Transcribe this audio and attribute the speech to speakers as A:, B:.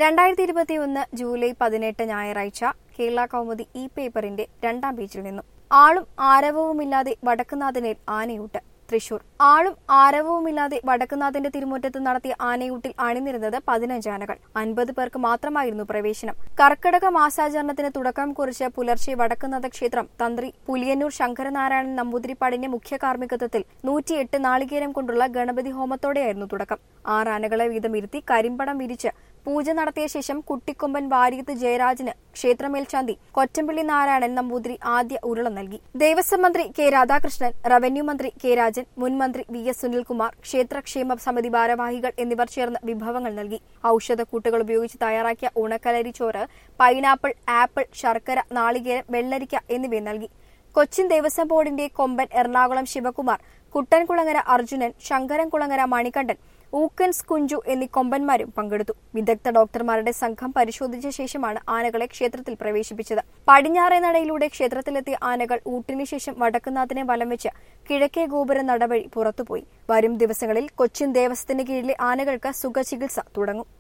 A: രണ്ടായിരത്തി ഇരുപത്തിയൊന്ന് ജൂലൈ പതിനെട്ട് ഞായറാഴ്ച കേരള കൗമുദി ഇ പേപ്പറിന്റെ രണ്ടാം പേജിൽ നിന്നും ആളും ആരവവുമില്ലാതെ വടക്കുനാഥനിൽ ആനയൂട്ട് തൃശൂർ ആളും ആരവവുമില്ലാതെ വടക്കുനാഥന്റെ തിരുമുറ്റത്ത് നടത്തിയ ആനയൂട്ടിൽ അണിനിരുന്നത് പതിനഞ്ച് ആനകൾ അൻപത് പേർക്ക് മാത്രമായിരുന്നു പ്രവേശനം കർക്കിടക മാസാചരണത്തിന് തുടക്കം കുറിച്ച് പുലർച്ചെ വടക്കുനാഥ ക്ഷേത്രം തന്ത്രി പുലിയന്നൂർ ശങ്കരനാരായണൻ നമ്പൂതിരിപ്പാടിന്റെ മുഖ്യ കാർമ്മികത്വത്തിൽ നൂറ്റിയെട്ട് നാളികേരം കൊണ്ടുള്ള ഗണപതി ഹോമത്തോടെയായിരുന്നു തുടക്കം ആറ് ആനകളെ വീതം ഇരുത്തി കരിമ്പടം വിരിച്ച് പൂജ നടത്തിയ ശേഷം കുട്ടിക്കൊമ്പൻ വാര്യത്ത് ജയരാജന് ക്ഷേത്രമേൽശാന്തി കൊറ്റമ്പള്ളി നാരായണൻ നമ്പൂതിരി ആദ്യ ഉരുളം നൽകി ദേവസ്വം മന്ത്രി കെ രാധാകൃഷ്ണൻ റവന്യൂ മന്ത്രി കെ രാജൻ മുൻ മന്ത്രി വി എസ് സുനിൽകുമാർ ക്ഷേത്രക്ഷേമ സമിതി ഭാരവാഹികൾ എന്നിവർ ചേർന്ന് വിഭവങ്ങൾ നൽകി ഔഷധക്കൂട്ടുകൾ ഉപയോഗിച്ച് തയ്യാറാക്കിയ ഉണക്കലരി ചോറ് പൈനാപ്പിൾ ആപ്പിൾ ശർക്കര നാളികേരം വെള്ളരിക്ക എന്നിവ നൽകി കൊച്ചിൻ ദേവസ്വം ബോർഡിന്റെ കൊമ്പൻ എറണാകുളം ശിവകുമാർ കുട്ടൻകുളങ്ങര അർജുനൻ ശങ്കരൻകുളങ്ങര മണികണ്ഠൻ ഊക്കൻസ് കുഞ്ചു എന്നീ കൊമ്പന്മാരും പങ്കെടുത്തു വിദഗ്ധ ഡോക്ടർമാരുടെ സംഘം പരിശോധിച്ച ശേഷമാണ് ആനകളെ ക്ഷേത്രത്തിൽ പ്രവേശിപ്പിച്ചത് പടിഞ്ഞാറേ നടയിലൂടെ ക്ഷേത്രത്തിലെത്തിയ ആനകൾ ഊട്ടിനു ശേഷം വടക്കുന്നാഥനെ വലം വെച്ച് കിഴക്കേ ഗോപുര നടവഴി പുറത്തുപോയി വരും ദിവസങ്ങളിൽ കൊച്ചിൻ ദേവസ്വത്തിന് കീഴിലെ ആനകൾക്ക് സുഖചികിത്സ തുടങ്ങും